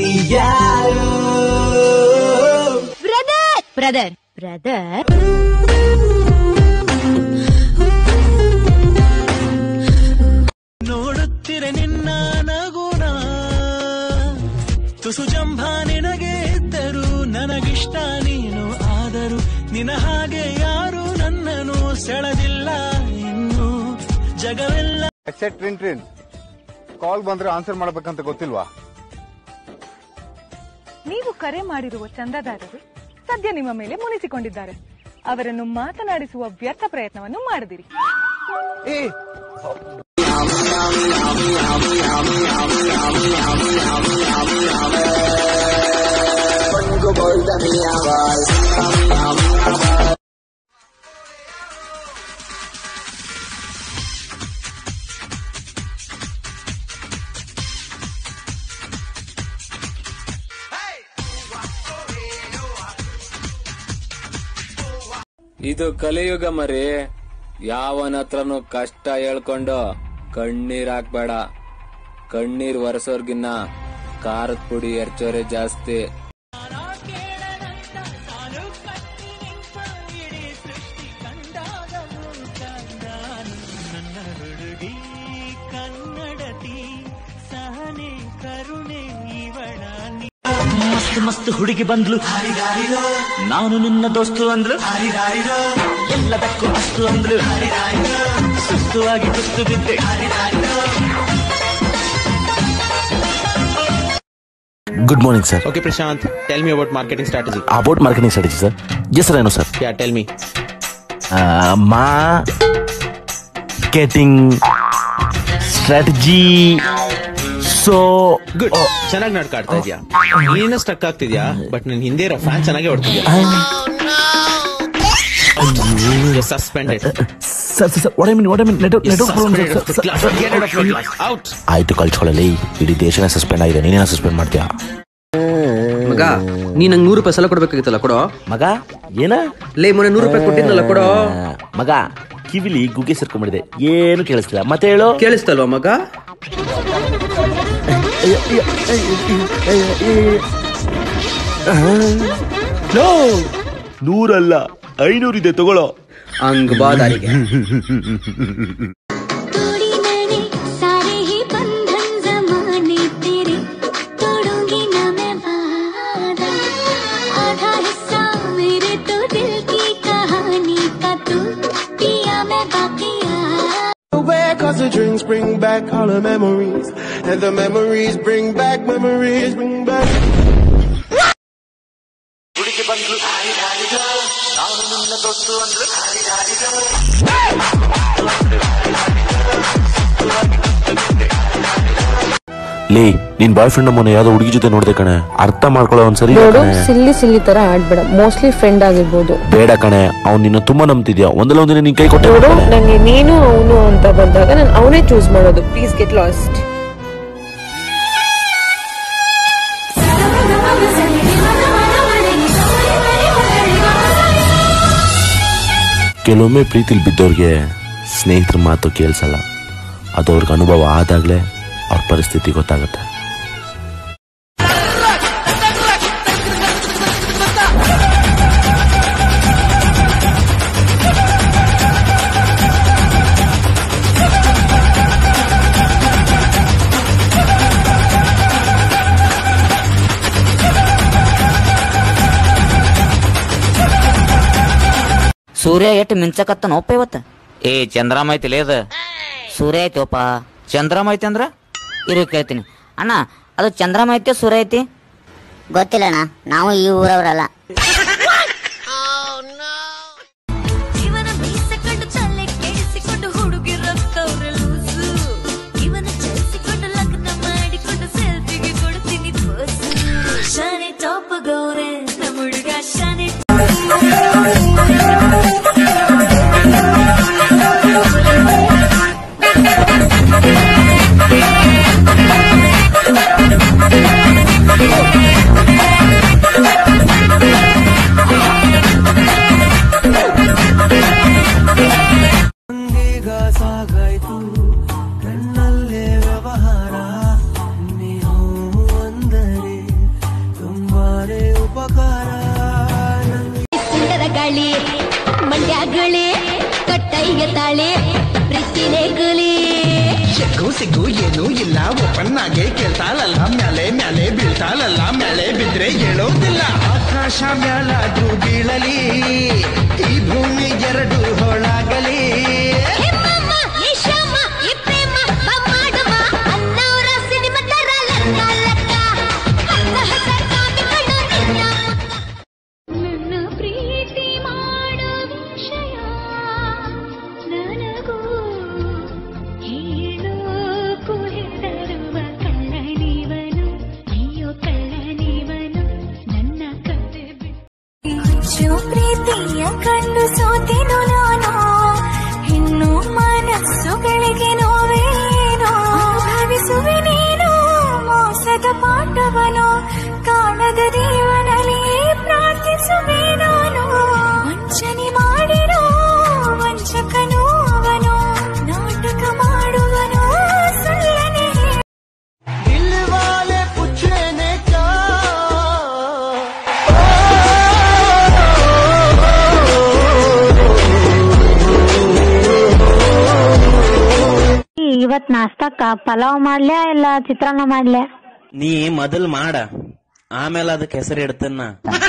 ಯಾರು brother brother brother ನೋಡುತ್ತಿರೆ ನಿನ್ನ ನಗುನ ತುಸು ಜಂಭ ನಿನಗೆ ಇದ್ದರು ನನಗಿಷ್ಟ ನೀನು ಆದರೂ ನಿನ ಹಾಗೆ ಯಾರು ನನ್ನನ್ನು ಸೆಳೆದಿಲ್ಲ ಇನ್ನು ಜಗವೆಲ್ಲ ಸೆಟ್ ಟ್ರಿನ್ ಟ್ರಿನ್ ಕಾಲ್ ಬಂದ್ರೆ ಆನ್ಸರ್ ಮಾಡ್ಬೇಕಂತ ಗೊತ್ತಿಲ್ವಾ ನೀವು ಕರೆ ಮಾಡಿರುವ ಚಂದಾದಾರರು ಸದ್ಯ ನಿಮ್ಮ ಮೇಲೆ ಮುನಿಸಿಕೊಂಡಿದ್ದಾರೆ ಅವರನ್ನು ಮಾತನಾಡಿಸುವ ವ್ಯರ್ಥ ಪ್ರಯತ್ನವನ್ನು ಮಾಡದಿರಿ ಏ ಇದು ಕಲಿಯುಗ ಮರಿ ಯಾವನ ಹತ್ರನು ಕಷ್ಟ ಹೇಳ್ಕೊಂಡು ಕಣ್ಣೀರ್ ಹಾಕ್ಬೇಡ ಕಣ್ಣೀರ್ ಒರೆಸೋರ್ಗಿನ್ನ ಖಾರದ ಪುಡಿ ಎರ್ಚೋರೆ ಜಾಸ್ತಿ ನನ್ನ ಹುಡುಗಿ ಕನ್ನಡತಿ ಸಹನೆ ಕರುಣೆ ಇವಳ ಮಸ್ತ್ ಮಸ್ತ್ ಹುಡುಗಿ ಬಂದ್ಲು ನಾನು ನಿನ್ನ ದೋಸ್ತು ಅಂದ್ಲು ಎಲ್ಲದಕ್ಕೂ ಅಸ್ತು ಅಂದ್ಲು ಸುಸ್ತುವಾಗಿ ಕುಸ್ತು ಬಿದ್ದೆ good morning sir Okay, Prashant, tell me about marketing strategy. About marketing strategy sir yes sir ಏನು ಸರ್ Yeah, tell me. ಮಾ ಕೆಟಿಂಗ್ ಸ್ಟ್ರಾಟಜಿ ಸೊ Good. ಚೆನ್ನಾಗಿ ನಡ್ಕಾಡ್ತಾ ಇದೆಯಾ ನೀನ ಸ್ಟಕ್ ಆಗ್ತಿದ್ಯಾ ಬಟ್ ನಿನ್ ಹಿಂದೆ ಇರೋ ಫ್ಯಾನ್ ಚೆನ್ನಾಗಿ ಹೊಡ್ತಿದ್ಯಾ suspended sir sir what I mean what I mean network out ಆಯ್ತು ಕಳ್ಸ್ಕೊಳ್ಳಲಿ ಇಡೀ ದೇಶನ ಸಸ್ಪೆಂಡ್ ಆಗಿದೆ ನೀನೇನ ಸಸ್ಪೆಂಡ್ ಮಾಡ್ತೀಯಾ ಮಗ ನೀ ನಂಗೆ ನೂರು ರೂಪಾಯಿ ಸಾಲ ಕೊಡ್ಬೇಕಾಗಿತ್ತಲ್ಲ ಕೊಡೋ ಮಗ ಏನ ಲೇ ಮೊನ್ನೆ ನೂರು ರೂಪಾಯಿ ಕೊಟ್ಟಿದ್ನಲ್ಲ ಕೊಡೋ ಆ, ಮಗ ಕಿವಿಲಿ ಗುಗ್ಗೆ ಸೇರ್ಕೊಂಡ್ಬಿಡಿದೆ ಏನು ಕೇಳಿಸ್ತಿಲ್ಲ ಮತ್ತೆ ಹೇಳು ಕೇಳಿಸ್ತಲ್ವಾ ಮಗ ನೋ ನೂರಲ್ಲ ಐನೂರಿದೆ ತಗೊಳ್ಳೋ ಹಂಗ್ ಬಾ ದಾರಿಗೆ तोड़ी मैंने सारे ही बंधन जमाने तेरे तोड़ूंगी ना मैं वादा आधा हिस्सा मेरे तो दिल की कहानी का तू पिया मैं बाकी Away cause the drinks bring back all the memories And the memories bring back, memories bring back ಲೇ ನಿನ್ ಬಾಯ್ ಫ್ರೆಂಡ್ ಮೊನ್ನೆ ಯಾವ್ದೋ ಹುಡುಗಿ ಜೊತೆ ನೋಡ್ದೆ ಕಣೆ ಅರ್ಥ ಮಾಡ್ಕೊಳ್ಳೋ ಒಂದ್ಸರಿ ನೋಡು ಸಿಲ್ಲಿ ಸಿಲ್ಲಿ ತರ ಆಡ್ಬೇಡ ಮೋಸ್ಟ್ಲಿ ಫ್ರೆಂಡ್ ಆಗಿರ್ಬೋದು ಬೇಡ ಕಣೆ ಅವ್ನ್ ನಿನ್ನ ತುಂಬಾ ನಂಬ್ತಿದ್ಯಾ ಒಂದಲ್ಲ ಒಂದಿನ ನಿನ್ ಕೈ ಕೊಟ್ಟೆ ನೋಡು ಬಿಡ್ತಾನೆ. ನಂಗೆ ನೀನು ಅವನು ಅಂತ ಬಂದಾಗ ನಾನು ಅವನೇ ಚೂಸ್ ಮಾಡೋದು ಪ್ಲೀಸ್ ಗೆಟ್ ಲಾಸ್ಟ್ ಕೆಲವೊಮ್ಮೆ ಪ್ರೀತಿಲಿ ಬಿದ್ದವ್ರಿಗೆ ಸ್ನೇಹಿತರ ಮಾತು ಕೇಳಿಸಲ್ಲ ಅದು ಅವ್ರಿಗೆ ಅನುಭವ ಆದಾಗ್ಲೇ ಅವ್ರ ಪರಿಸ್ಥಿತಿ ಗೊತ್ತಾಗುತ್ತೆ ಸೂರ್ಯ ಎಟ್ ಮಿಂಚಕತ್ತ ನೋಪ ಇವತ್ತ ಏ ಚಂದ್ರಾಮ ಐತಿಲೇ ಅದ ಸೂರ್ಯ ಐತಿವಪ್ಪ ಚಂದ್ರಾಮ ಐತಿ ಅಂದ್ರ ಇರು ಕೇಳ್ತೀನಿ ಅಣ್ಣ ಅದು ಚಂದ್ರಮ ಐತಿ ಸೂರ್ಯ ಐತಿ ಗೊತ್ತಿಲ್ಲಣ್ಣ ನಾವು ಈ ಊರವರಲ್ಲ ಇವನ ಮೀಸೆ ಕಂಡು ತಲೆ ಕೆಡಿಸಿಕೊಂಡು ಹುಡುಗಿರಕ್ಕವ್ರೆ ಲೂಸು ಇವನ ಚಲಿಸಿಕೊಂಡು ಲಗ್ನ ಮಾಡಿಕೊಂಡು ಸೆಲ್ಫಿಗೆ ಕೊಡ್ತೀನಿ ಪೋಸು ಶಾನೆ ಟಾಪ್ ಗೌರೆ ನಮ್ಮ ಹುಡುಗ ಶಾನೆ Thank you. ಸಾಕಾರ ಸುಂದರ ಗಾಳಿ ಮಂಡ್ಯಗಳೇ ಕಟ್ಟೈಗೆ ತಾಳೆ ಪ್ರೀತಿನೇ ಗುಲಿ ಸಿಗ್ಗು ಸಿಗ್ಗು ಏನೂ ಇಲ್ಲ ಓಪನ್ ಆಗಿ ಕೇಳ್ತಾಳಲ್ಲ ಮ್ಯಾಲೆ ಮ್ಯಾಲೆ ಬೀಳ್ತಾಳಲ್ಲ ಮ್ಯಾಲೆ ಬಿದ್ರೆ ಹೇಳೋದಿಲ್ಲ ಆಕಾಶ ಮ್ಯಾಲಾದ್ರೂ ಬೀಳಲಿ ಈ ಭೂಮಿ ಎರಡು ಹೊಳಾಗಲಿ ಹೇ ಮಾಮ, ಈ ಶ್ಯಾಮ, ಈ ಪ್ರೇಮ, ಬಾ ಮಾಡುವ. ಅನ್ನೋರ ಸಿನಿಮಾ ತರ ಲಕ್ಕ ಲಕ್ಕ. ಹತ್ತ ಹತ್ತ ಕಾಮಿ ಕಣ್ಣು ನಿನ್ನ ನನ್ನ ಪ್ರೀತಿ ಮಾಡೋ ವಿಷಯ ನನಗೂ ಹೇಳೋಕು ಹೆದರುವ ಕಳ್ಳ ನೀವನು ಅಯ್ಯೋ ಕಳ್ಳ ನೀವನು ನನ್ನ ಕತೆ ಹೆಚ್ಚು ಪ್ರೀತಿಯ ಕಂಡು ಸೋತೆನು ನಾನು ಇನ್ನು ಮನಸ್ಸುಗಳಿಗೆ ನೋವೇನೋ ಭಾವಿಸುವೆ ನೀನು ಮೋಸದ ಪಾಠವನು ಕಾಣದ ದೇವನಲ್ಲಿ ಪ್ರಾರ್ಥಿಸುವೆ ನಾನು ವಂಚನೆ ಮಾಡಿರೋ ವಂಚಕನು ಅವನು ನಾಟಕ ಮಾಡುವನು ಸುಳ್ಳನೆ दिल वाले पूछने क्या ಇವತ್ ನಾಷ್ಟಕ್ಕ ಪಲಾವ್ ಮಾಡ್ಲ್ಯಾ ಇಲ್ಲ ಚಿತ್ರಾನ್ನ ಮಾಡ್ಲ್ಯಾ ನೀ ಮೊದಲ್ ಮಾಡ ಆಮೇಲೆ ಅದಕ್ಕೆ ಹೆಸರು ಇಡ್ತನ್ನ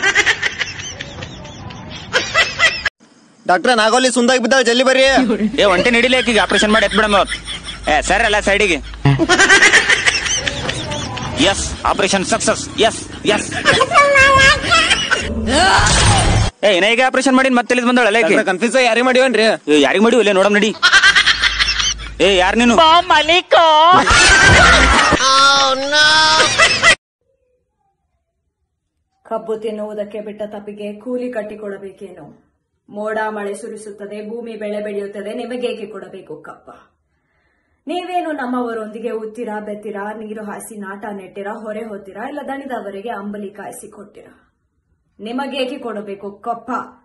ಡಾಕ್ಟ್ರ ನಾಗೋಲಿ ಸುಂದಾಗಿ ಬಿದ್ದಾಳ ಜಲ್ದಿ ಬರ್ರಿ ಏ ಒಂಟೆ ನಡಿಲಿ ಆಕಿಗೆ ಆಪರೇಷನ್ ಮಾಡಿ ಎತ್ಬಿಡಮ್ಮ ಏ ಸರ್ ಅಲ್ಲ ಸೈಡಿಗೆ yes operation success yes yes ಏ ಏನ ಈಗ ಆಪರೇಷನ್ ಮಾಡಿ ಮತ್ತೆ ಇಲ್ಲಿದ್ ಬಂದಳಲ್ಲ ಆಕಿ ಕನ್ಫ್ಯೂಸ್ ಯಾರಿಗೆ ಮಾಡಿವನ್ರಿ ಏ ಯಾರಿಗ್ ಮಾಡಿವಲ್ಲ ನೋಡಮ್ ನಡಿ ಏ ಯಾರ್ ನೀನು ಮಲಿಕೋ ಕಬ್ಬು ತಿನ್ನುವುದಕ್ಕೆ ಬಿಟ್ಟ ತಪ್ಪಿಗೆ ಕೂಲಿ ಕಟ್ಟಿಕೊಡಬೇಕೇನು ಮೋಡ ಮಳೆ ಸುರಿಸುತ್ತದೆ ಭೂಮಿ ಬೆಳೆ ಬೆಳೆಯುತ್ತದೆ ನಿಮಗೇಕೆ ಕೊಡಬೇಕು ಕಪ್ಪ ನೀವೇನು ನಮ್ಮವರೊಂದಿಗೆ ಉತ್ತೀರಾ ಬೆತ್ತೀರಾ ನೀರು ಹಾಸಿ ನಾಟ ನೆಟ್ಟಿರಾ ಹೊರೆ ಹೊತ್ತೀರಾ ಇಲ್ಲ ದಣಿದವರಿಗೆ ಅಂಬಲಿ ಕಾಯಿಸಿ ಕೊಟ್ಟಿರಾ ನಿಮಗೇಕೆ ಕೊಡಬೇಕು ಕಪ್ಪ